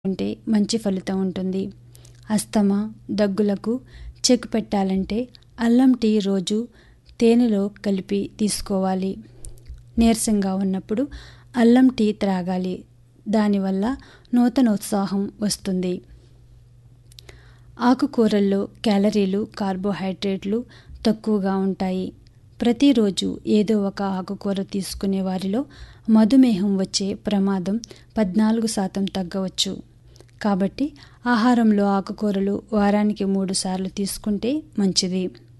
ఉంటే మంచి ఫలితం ఉంటుంది అస్తమా దగ్గులకు చెక్ పెట్టాలంటే అల్లం టీ రోజు తేనెలో కలిపి తీసుకోవాలి నీరసంగా ఉన్నప్పుడు అల్లం టీ త్రాగాలి దానివల్ల నూతన ఉత్సాహం వస్తుంది ఆకుకూరల్లో క్యాలరీలు కార్బోహైడ్రేట్లు తక్కువగా ఉంటాయి ప్రతిరోజు ఏదో ఒక ఆకుకూర తీసుకునే వారిలో మధుమేహం వచ్చే ప్రమాదం పద్నాలుగు శాతం తగ్గవచ్చు కాబట్టి ఆహారంలో ఆకుకూరలు వారానికి మూడు సార్లు తీసుకుంటే మంచిది